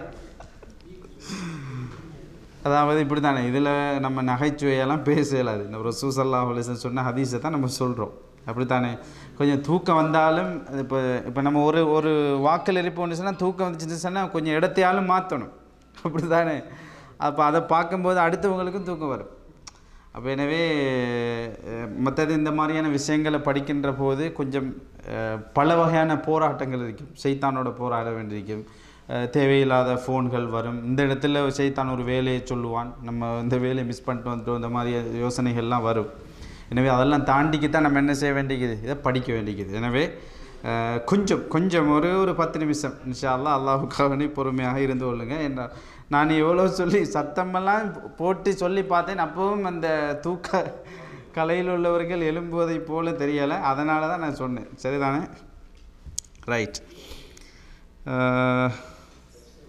அதாவது இப்படி தானே இதில் நம்ம நகைச்சுவையெல்லாம் பேச இயலாது இந்த ஒரு சூசல்லா அலிசன் சொன்ன ஹதீஸை தான் நம்ம சொல்கிறோம் அப்படித்தானே கொஞ்சம் தூக்கம் வந்தாலும் இப்போ இப்போ நம்ம ஒரு ஒரு வாக்கில் இருப்போம்னு சொன்னால் தூக்கம் வந்துச்சுன்னு சொன்னால் கொஞ்சம் இடத்தையாலும் மாற்றணும் அப்படி தானே அப்போ அதை பார்க்கும்போது அடுத்தவங்களுக்கும் தூக்கம் வரும் அப்போ எனவே மற்றது இந்த மாதிரியான விஷயங்களை படிக்கின்ற போது கொஞ்சம் அஹ், பல வகையான போராட்டங்கள் இருக்கும் சைத்தானோட போராட வேண்டியிருக்கும் அஹ், தேவையில்லாத ஃபோன்கள் வரும் இந்த இடத்துல சைத்தான் ஒரு வேலையை சொல்லுவான் நம்ம இந்த வேலையை மிஸ் பண்ணிட்டு வந்துட்டோம் இந்த மாதிரி யோசனைகள்லாம் வரும் எனவே அதெல்லாம் தாண்டிக்கு தான் நம்ம என்ன செய்ய வேண்டியது இதை படிக்க வேண்டியது எனவே அஹ், கொஞ்சம் கொஞ்சம் ஒரு ஒரு பத்து நிமிஷம் இன்ஷா அல்லாஹ் அல்லாஹுக்காக பொறுமையாக இருந்து கொள்ளுங்க என்ன நான் எவ்வளோ சொல்லி சத்தமெல்லாம் போட்டு சொல்லி பார்த்தேன் அப்பவும் அந்த தூக்க கலையில் உள்ளவர்கள் எழும்புவதை போல தெரியலை அதனால தான் நான் சொன்னேன் சரிதானே ரைட்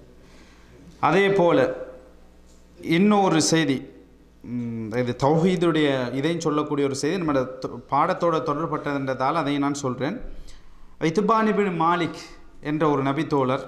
அதே போல் இன்னொரு செய்தி ம், இது தௌஹீதுடைய இதையும் சொல்லக்கூடிய ஒரு செய்தி நம்மளோட தொ- பாடத்தோட தொடர்பட்டதுன்றதால் அதையும் நான் சொல்கிறேன் இத்துபானிபின் மாலிக் என்ற ஒரு நபித்தோழர்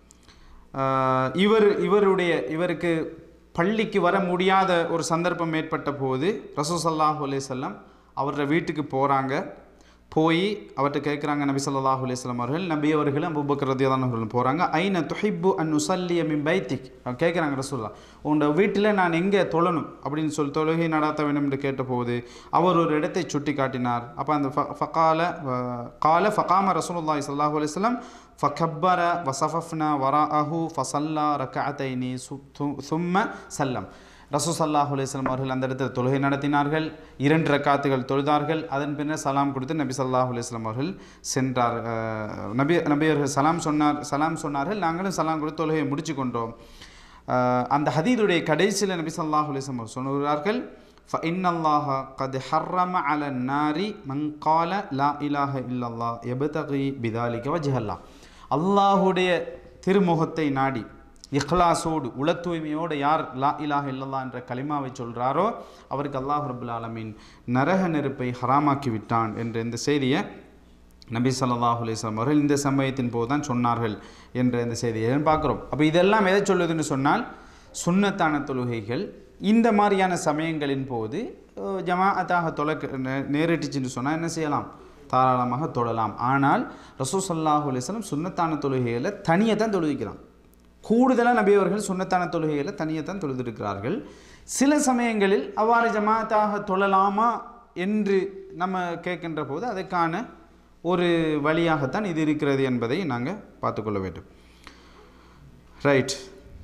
ஆஹ், இவர் இவருடைய இவருக்கு பள்ளிக்கு வர முடியாத ஒரு சந்தர்ப்பம் ஏற்பட்ட போது ரசூசல்லாஹு அலையம் அவரோட வீட்டுக்கு போகிறாங்க போய் அவர்கிட்ட கேட்குறாங்க நபி ஸல்லல்லாஹு அலைஹி வஸல்லம் அவர்கள் நபி அவர்களும் அபூபக்கர் ரதியல்லாஹு அவர்களும் போகிறாங்க ஐன துஹிப்பு அன் நுசல்லிய மின் பைத்திக் கேட்குறாங்க ரசூல்லா உன்னோட வீட்டில் நான் எங்கே தொழணும் அப்படின்னு சொல்லி தொழுகை நடாத்த வேண்டும் என்று கேட்டபோது அவர் ஒரு இடத்தை சுட்டி காட்டினார் அப்போ அந்த ஃப- ஃபகால வ- கால ஃபகாம ரசூலுல்லாஹி ஸல்லல்லாஹு அலைஹி வஸல்லம் ஃபகப்பர வசஃபஃப்னா வராஅஹு ஃபசல்லா ரக்அத்தைனி சு- து- சும்ம சல்லம் ரசூல் சல்லாஹ் அலையம் அவர்கள் அந்த இடத்துல தொழுகை நடத்தினார்கள் இரண்டு ரக்காத்துகள் தொழுதார்கள் அதன் பின்னர் சலாம் கொடுத்து நபி ஸல்லல்லாஹு அலைஹி வஸல்லம் அவர்கள் சென்றார் அஹ், நபி நபி அவர்கள் சலாம் சொன்னார் சலாம் சொன்னார்கள் நாங்களும் சலாம் கொடுத்து தொழுகையை முடிச்சு கொண்டோம் அஹ், அந்த ஹதீதுடைய கடைசியில் நபி ஸல்லல்லாஹு அலைஹி வஸல்லம் அவர்கள் சொல்லுகிறார்கள் فإن الله قد حرم على النار من قال لا إله إلا الله يبتغي بذلك وجه الله அல்லாஹுடைய திருமுகத்தை நாடி இஹ்லாஸோடு உள தூய்மையோடு யார் லா இலாஹ இல்லல்லா என்ற கலிமாவை சொல்கிறாரோ அவருக்கு அல்லாஹ் ரபுல் ஆலமீன் நரக நெருப்பை ஹராமாக்கி விட்டான் என்ற இந்த செய்தியை நபி ஸல்லல்லாஹு அலைஹி வஸல்லம் அவர்கள் இந்த சமயத்தின் போது தான் சொன்னார்கள் என்ற இந்த செய்தியை பார்க்குறோம் அப்போ இதெல்லாம் எதை சொல்லுதுன்னு சொன்னால் சுன்னத்தான தொழுகைகள் இந்த மாதிரியான சமயங்களின் போது அஹ், ஜமாஅத்தாக தொலைக்க நே- நேரிட்டுச்சுன்னு சொன்னால் என்ன செய்யலாம் தாராளமாக தொழலாம் ஆனால் ரசூ ஸல்லல்லாஹு அலைஹி வஸல்லம் சுன்னத்தான தொழுகைகளை தனியாக தான் தொழுவிக்கிறான் கூடுதலாக நபி அவர்கள் சுன்னத்தான தொழுகைகளை தனியாக தான் தொழுதிருக்கிறார்கள் சில சமயங்களில் அவ்வாறு ஜமாத்தாக தொழலாமா என்று நம்ம கேட்கின்ற போது அதுக்கான ஒரு வழியாகத்தான் இது இருக்கிறது என்பதை நாங்கள் பார்த்துக்கொள்ள வேண்டும் ரைட்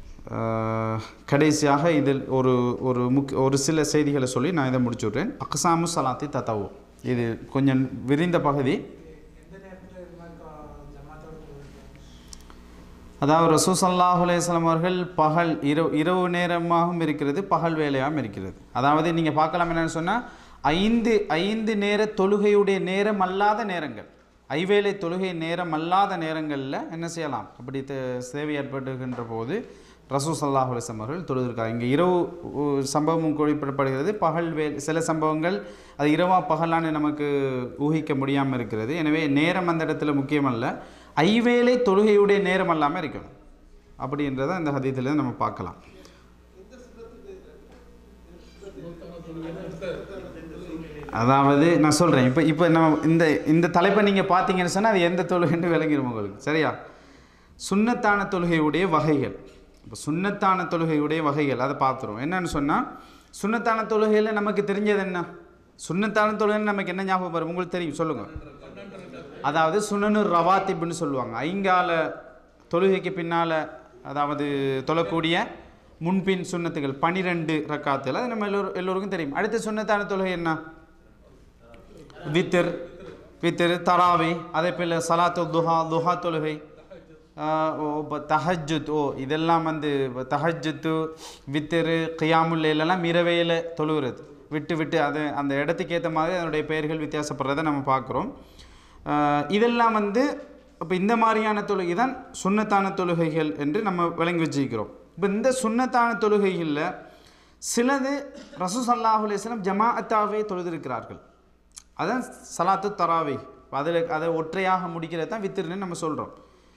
கடைசியாக இதில் ஒரு ஒரு முக் ஒரு சில செய்திகளை சொல்லி நான் இதை முடிச்சு விட்றேன் அக்சாமு சலாத்தி தத்தவு இது கொஞ்சம் விரிந்த பகுதி எந்த நேரத்தில் இது மாதிரி கா- ஜமாத்தோட தொழுகிறது? அதாவது ரசூ சல்லாஹ் அலையம் அவர்கள் பகல் இரவு இரவு நேரமாகவும் இருக்கிறது பகல் வேலையாகவும் இருக்கிறது அதாவது நீங்கள் பார்க்கலாம் என்னன்னு சொன்னால் ஐந்து ஐந்து நேர தொழுகையுடைய நேரம் அல்லாத நேரங்கள் ஐவேளை தொழுகை நேரம் அல்லாத நேரங்களில் என்ன செய்யலாம் அப்படி தே- தேவை ஏற்படுகின்ற போது ரசூ சல்லாஹ் அலிஸ்லாம் அவர்கள் தொழுதிருக்காங்க இங்கே இரவு உ, சம்பவமும் குறிப்பிடப்படுகிறது பகல் வே சில சம்பவங்கள் அது இரவா பகலான்னு நமக்கு ஊகிக்க முடியாமல் இருக்கிறது எனவே நேரம் அந்த இடத்துல முக்கியமல்ல ஐவேளை தொழுகையுடைய நேரம் அல்லாமல் இருக்கணும் அப்படின்றத இந்த ஹதீத்தில் நம்ம பார்க்கலாம் அதாவது நான் சொல்கிறேன் இப்போ இப்போ நம்ம இந்த இந்த தலைப்பை நீங்கள் பார்த்தீங்கன்னு சொன்னால் அது எந்த தொழுகைன்னு விளங்கிடும் உங்களுக்கு சரியா சுன்னத்தான தொழுகையுடைய வகைகள் இப்போ சுன்னத்தான தொழுகையுடைய வகைகள் அதை பார்த்துருவோம் என்னன்னு சொன்னால் சுன்னத்தான தொழுகையில் நமக்கு தெரிஞ்சது என்ன சுன்னத்தான தொழுகைன்னு நமக்கு என்ன ஞாபகம் வரும் உங்களுக்கு தெரியும் சொல்லுங்கள் அதாவது சுனனு ரவாத்திப்னு சொல்லுவாங்க ஐங்கால தொழுகைக்கு பின்னால் அதாவது தொழக்கூடிய முன்பின் சுன்னத்துகள் பனிரெண்டு ரக்காத்துகள் அது நம்ம எல்லோரும் எல்லோருக்கும் தெரியும் அடுத்த சுன்னத்தான தொழுகை என்ன வித்திர் வித்திர் தராவி அதே போல் சலாத்து துஹா துஹா தொழுகை ஆஹ் ஓ இப்போ தஹஜுத் ஓ இதெல்லாம் வந்து இப்போ தஹஜுத்து வித்திரு கியாமுல் எல்லாம் இரவையில் தொழுகிறது விட்டு விட்டு அது அந்த இடத்துக்கு ஏற்ற மாதிரி அதனுடைய பெயர்கள் வித்தியாசப்படுறதை நம்ம பார்க்குறோம் ஆஹ் இதெல்லாம் வந்து இப்போ இந்த மாதிரியான தொழுகை தான் சுன்னத்தான தொழுகைகள் என்று நம்ம விளங்கி வச்சுக்கிறோம் இப்போ இந்த சுன்னத்தான தொழுகைகளில் சிலது ரசூ சல்லாஹூ அலையம் ஜமாஅத்தாவே தொழுதிருக்கிறார்கள் அதான் சலாத்து தராவி அதில் அதை ஒற்றையாக முடிக்கிறது தான் வித்திருன்னு நம்ம சொல்கிறோம்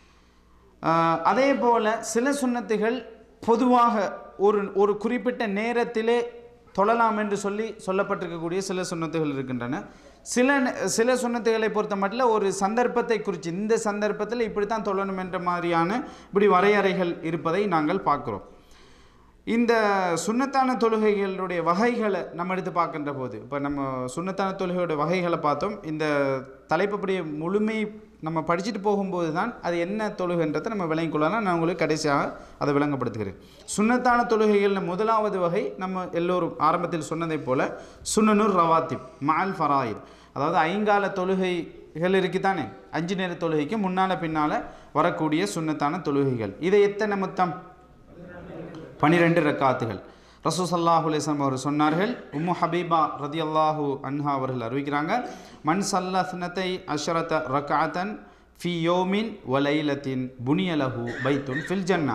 அதே போல் சில சுன்னத்துகள் பொதுவாக ஒரு ஒரு குறிப்பிட்ட நேரத்திலே தொழலாம் என்று சொல்லி சொல்லப்பட்டிருக்கக்கூடிய சில சுன்னத்துகள் இருக்கின்றன சில நே- சில சுன்னத்துகளை பொறுத்த மட்டும் ஒரு சந்தர்ப்பத்தை குறித்து இந்த சந்தர்ப்பத்தில் இப்படி தான் தொழணும் என்ற மாதிரியான இப்படி வரையறைகள் இருப்பதை நாங்கள் பார்க்குறோம் இந்த சுன்னத்தான தொழுகைகளுடைய வகைகளை நம்ம எடுத்து பார்க்கின்ற போது இப்போ நம்ம சுன்னத்தான தொழுகையோட வகைகளை பார்த்தோம் இந்த தலைப்புப்படிய முழுமை நம்ம படிச்சுட்டு போகும்போது தான் அது என்ன தொழுகைன்றதை நம்ம விளங்கிக் கொள்ளலாம் நான் உங்களுக்கு கடைசியாக அதை விளங்கப்படுத்துகிறேன் சுன்னத்தான தொழுகைகளில் முதலாவது வகை நம்ம எல்லோரும் ஆரம்பத்தில் சொன்னதைப் போல சுன்னனூர் ரவாத்திப் மால் ஃபராயித் அதாவது ஐங்கால தொழுகைகள் இருக்குதானே அஞ்சு நேர தொழுகைக்கு முன்னால் பின்னால் வரக்கூடிய சுன்னத்தான தொழுகைகள் இதை எத்தனை மொத்தம் பனிரெண்டு ரக்காத்துகள் ரசூ சல்லாஹு அலிஸ்லாம் அவர் சொன்னார்கள் உம்மு ஹபீபா ரதியல்லாஹு அன்ஹா அவர்கள் அறிவிக்கிறாங்க மன் சல்லஸ்னத்தை அஷ்ரத ரக்காத்தன் ஃபி யோமின் வலைலத்தின் புனியலஹு பைத்துன் ஃபில் ஜன்னா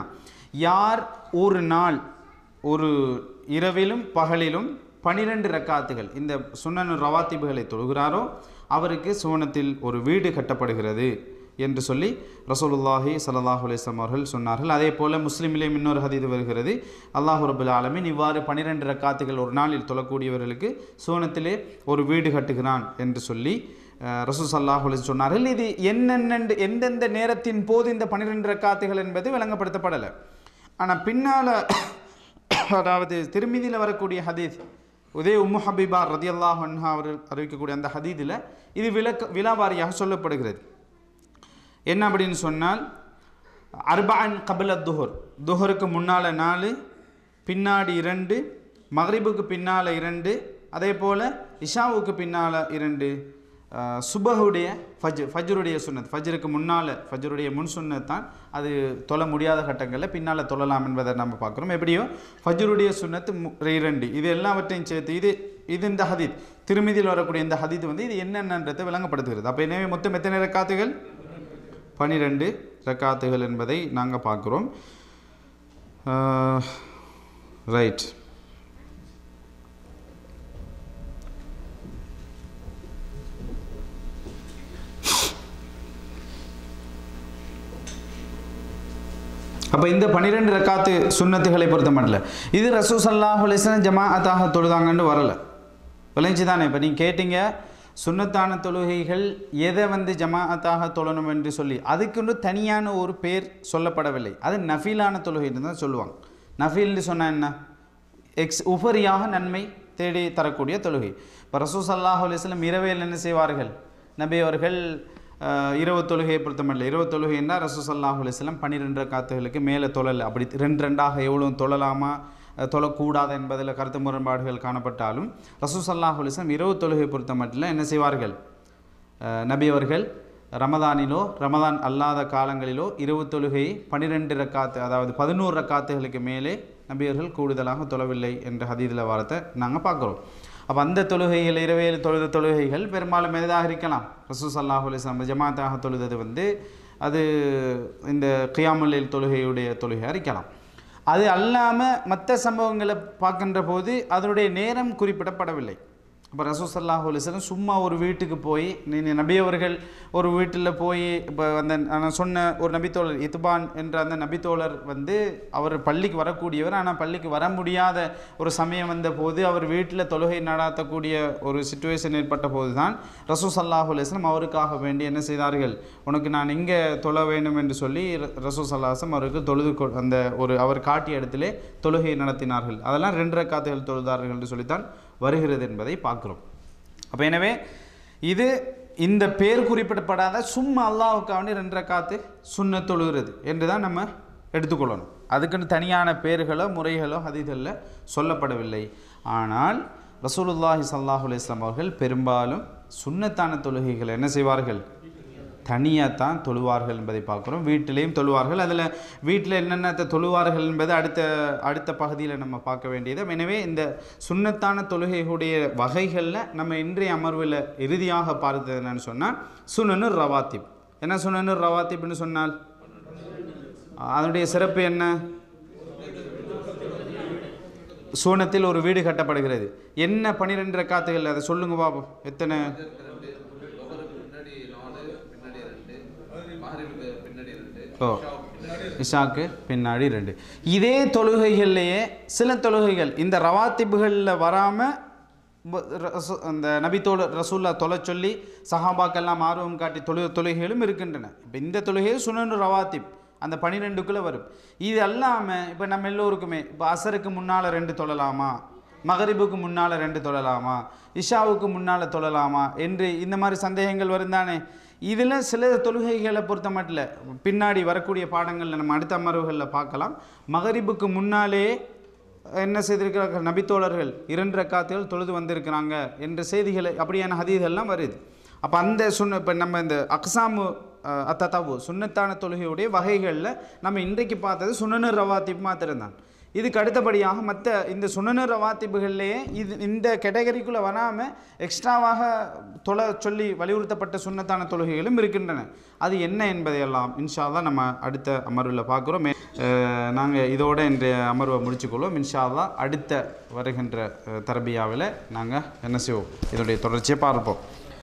யார் ஒரு நாள் ஒரு இரவிலும் பகலிலும் பனிரெண்டு ரக்காத்துகள் இந்த சுன்னனு ரவாத்திபுகளை தொழுகிறாரோ அவருக்கு சுவனத்தில் ஒரு வீடு கட்டப்படுகிறது என்று சொல்லி ரசூலுல்லாஹி ஸல்லல்லாஹு அலைஹி வஸல்லம் அவர்கள் சொன்னார்கள் அதே போல முஸ்லிமிலே இன்னொரு ஹதீது வருகிறது அல்லாஹ் ரபுல் ஆலமீன் இவ்வாறு பனிரெண்டு ரக்காத்துகள் ஒரு நாளில் தொழக்கூடியவர்களுக்கு சுவனத்திலே ஒரு வீடு கட்டுகிறான் என்று சொல்லி அஹ், ரசூல் ஸல்லல்லாஹு அலைஹி வஸல்லம் சொன்னார்கள் இது என்னென்ன எந்தெந்த நேரத்தின் போது இந்த பனிரெண்டு ரக்காத்துகள் என்பது விளங்கப்படுத்தப்படலை ஆனால் பின்னால் அதாவது திருமிதியில் வரக்கூடிய ஹதீஸ் உதே உம்மு ஹபீபா ரதியல்லாஹு அன்ஹா அவர்கள் அறிவிக்கக்கூடிய அந்த ஹதீதில் இது விளக்க விலாவாரியாக சொல்லப்படுகிறது என்ன அப்படின்னு சொன்னால் அர்பான் கபில துஹர் துஹருக்கு முன்னால் நாலு பின்னாடி இரண்டு மக்ரிபுக்கு பின்னால் இரண்டு அதே போல் இஷாவுக்கு பின்னால் இரண்டு அஹ், சுபஹுடைய ஃபஜ் ஃபஜ்ருடைய சுன்னத் ஃபஜ்ருக்கு முன்னால் ஃபஜ்ருடைய முன் சுன்னத் தான் அது தொழ முடியாத கட்டங்களில் பின்னால் தொழலாம் என்பதை நம்ம பார்க்குறோம் எப்படியோ ஃபஜ்ருடைய சுன்னத்து மு- இரண்டு இது எல்லாவற்றையும் சேர்த்து இது இது இந்த ஹதீத் திருமதியில் வரக்கூடிய இந்த ஹதீத் வந்து இது என்னென்னன்றதை விளங்கப்படுத்துகிறது அப்போ எனவே மொத்தம் எத்தனை ரக்காத்துகள் பனிரெண்டு ரக்காத்துகள் என்பதை நாங்கள் பார்க்குறோம் ரைட் அப்போ இந்த பன்னிரெண்டு ரக்காத்து சுன்னத்துகளை பொறுத்த மட்டும் இது ரசூ சல்லாஹ் அலிஸ்லாம் ஜமாஅத்தாக தொழுதாங்கன்னு வரல விளைஞ்சி தானே இப்போ நீங்கள் கேட்டீங்க சுன்னத்தான தொழுகைகள் எதை வந்து ஜமாஅத்தாக தொழணும் என்று சொல்லி அதுக்குன்னு தனியான ஒரு பேர் சொல்லப்படவில்லை அது நஃபீலான தொழுகைன்னு தான் சொல்லுவாங்க நஃபீல்னு சொன்னால் என்ன எக்ஸ் உபரியாக நன்மை தேடி தரக்கூடிய தொழுகை இப்போ ரசூ சல்லாஹ் அலிஸ்லம் இரவையில் என்ன செய்வார்கள் நபி அவர்கள் அஹ், இரவு தொழுகையை பொறுத்தமல்ல இரவு தொழுகை என்றால் ரசூ சல்லாஹ் அலிஸ்லம் பன்னிரெண்டு காத்துகளுக்கு மேலே தொழல் அப்படி ரெண்டு ரெண்டாக எவ்வளோ தொழலாமா அஹ், தொழக்கூடாது என்பதில் கருத்து முரண்பாடுகள் காணப்பட்டாலும் ரசூ சல்லாஹ் அலிஸ்லம் இரவு தொழுகை பொறுத்த மட்டும் என்ன செய்வார்கள் அஹ், நபி அவர்கள் ரமதானிலோ ரமதான் அல்லாத காலங்களிலோ இரவு தொழுகை பன்னிரெண்டு ரக்காத்து அதாவது பதினோரு ரக்காத்துகளுக்கு மேலே நபியர்கள் கூடுதலாக தொழவில்லை என்ற ஹதீதில் வாரத்தை நாங்கள் பார்க்குறோம் அப்போ அந்த தொழுகைகள் இரவையில் தொழுத தொழுகைகள் பெரும்பாலும் எதாக இருக்கலாம் ரசூ சல்லாஹ் அலிஸ்லாம் ஜமாத்தாக தொழுதது வந்து அது இந்த கியாமுல்லில் தொழுகையுடைய தொழுகையாக இருக்கலாம் அது அல்லாமல் மற்ற சம்பவங்களை பார்க்கின்ற போது அதனுடைய நேரம் குறிப்பிடப்படவில்லை இப்போ ரசூசல்லாஹ் அலிஸ்லம் சும்மா ஒரு வீட்டுக்கு போய் நீ நீ நபி அவர்கள் ஒரு வீட்டில் போய் இப்போ அந்த நான் சொன்ன ஒரு நபித்தோழர் இத்பான் என்ற அந்த நபித்தோழர் வந்து அவர் பள்ளிக்கு வரக்கூடியவர் ஆனால் பள்ளிக்கு வர முடியாத ஒரு சமயம் வந்த போது அவர் வீட்டில் தொழுகை நடாத்தக்கூடிய ஒரு சுச்சுவேஷன் ஏற்பட்ட போது தான் ரசூ சல்லாஹூ அலிஸ்லம் அவருக்காக வேண்டி என்ன செய்தார்கள் உனக்கு நான் இங்கே தொழ வேண்டும் என்று சொல்லி ரசூ சல்லாஹம் அவருக்கு தொழுது கொ- அந்த ஒரு அவர் காட்டிய இடத்திலே தொழுகை நடத்தினார்கள் அதெல்லாம் ரெண்டு ரக்காத்துகள் தொழுதார்கள் என்று சொல்லித்தான் வருகிறது என்பதை பார்க்கிறோம் அப்போ எனவே இது இந்த பேர் குறிப்பிடப்படாத சும்மா அல்லாஹுக்காண்டி ரெண்டு ரக்காத்து சுன்ன தொழுகிறது என்று தான் நம்ம எடுத்துக்கொள்ளணும் அதுக்குன்னு தனியான பேர்களோ முறைகளோ ஹதீதல்ல சொல்லப்படவில்லை ஆனால் ரசூலுல்லாஹி ஸல்லல்லாஹு அலைஹி வஸல்லம் அவர்கள் பெரும்பாலும் சுன்னத்தான தொழுகைகளை என்ன செய்வார்கள் தனியாக தான் தொழுவார்கள் என்பதை பார்க்குறோம் வீட்டிலையும் தொழுவார்கள் அதில் வீட்டில் என்னென்ன தொழுவார்கள் என்பது அடுத்த அடுத்த பகுதியில் நம்ம பார்க்க வேண்டியது எனவே இந்த சுன்னத்தான தொழுகைகளுடைய வகைகளில் நம்ம இன்றைய அமர்வில் இறுதியாக பார்த்தது என்னன்னு சொன்னால் சுனனு ரவாத்திப் என்ன சுனனு ரவாத்திப்னு சொன்னால் அதனுடைய சிறப்பு என்ன சூனத்தில் ஒரு வீடு கட்டப்படுகிறது என்ன பன்னிரெண்டு ரக்காத்துகள் அதை சொல்லுங்க பாப்போம் எத்தனை ஓ இஷாக்கு பின்னாடி ரெண்டு இதே தொழுகைகள்லையே சில தொழுகைகள் இந்த ரவாத்திபுகளில் வராமல் அந்த நபி தொழு ரசூல்லா தொலை சொல்லி சஹாபாக்கெல்லாம் ஆர்வம் காட்டி தொழு தொழுகைகளும் இருக்கின்றன இப்போ இந்த தொழுகை சுனனு ரவாத்திப் அந்த பனிரெண்டுக்குள்ளே வரும் இது அல்லாமல் இப்போ நம்ம எல்லோருக்குமே இப்போ அசருக்கு முன்னால் ரெண்டு தொழலாமா மகரிபுக்கு முன்னால் ரெண்டு தொழலாமா இஷாவுக்கு முன்னால் தொழலாமா என்று இந்த மாதிரி சந்தேகங்கள் வரும் தானே இதில் சில தொழுகைகளை பொறுத்த மட்டும் பின்னாடி வரக்கூடிய பாடங்களில் நம்ம அடுத்த அமர்வுகளில் பார்க்கலாம் மகரிபுக்கு முன்னாலே என்ன செய்திருக்கிறார்கள் நபித்தோழர்கள் இரண்டு ரக்காத்துகள் தொழுது வந்திருக்கிறாங்க என்ற செய்திகளை அப்படியான ஹதீதெல்லாம் வருது அப்போ அந்த சுன்ன இப்போ நம்ம இந்த அக்ஸாமு அஹ், அத்ததாவு சுன்னத்தான தொழுகையுடைய வகைகளில் நம்ம இன்றைக்கு பார்த்தது சுனனு ரவாத்திப் மாத்திரம்தான் இதுக்கு அடுத்தபடியாக மற்ற இந்த சுனன ரவாத்திபுகள்லேயே இது இந்த கேட்டகரிக்குள்ளே வராமல் எக்ஸ்ட்ராவாக தொலை சொல்லி வலியுறுத்தப்பட்ட சுன்னத்தான தொழுகைகளும் இருக்கின்றன அது என்ன என்பதையெல்லாம் இன்ஷா அல்லாஹ் நம்ம அடுத்த அமர்வில் பார்க்குறோம் நாங்கள் இதோட இன்றைய அமர்வை முடிச்சுக்கொள்வோம் இன்ஷா அல்லாஹ் அடுத்த வருகின்ற அஹ், தரபியாவில் நாங்கள் என்ன செய்வோம் இதனுடைய தொடர்ச்சியை பார்ப்போம்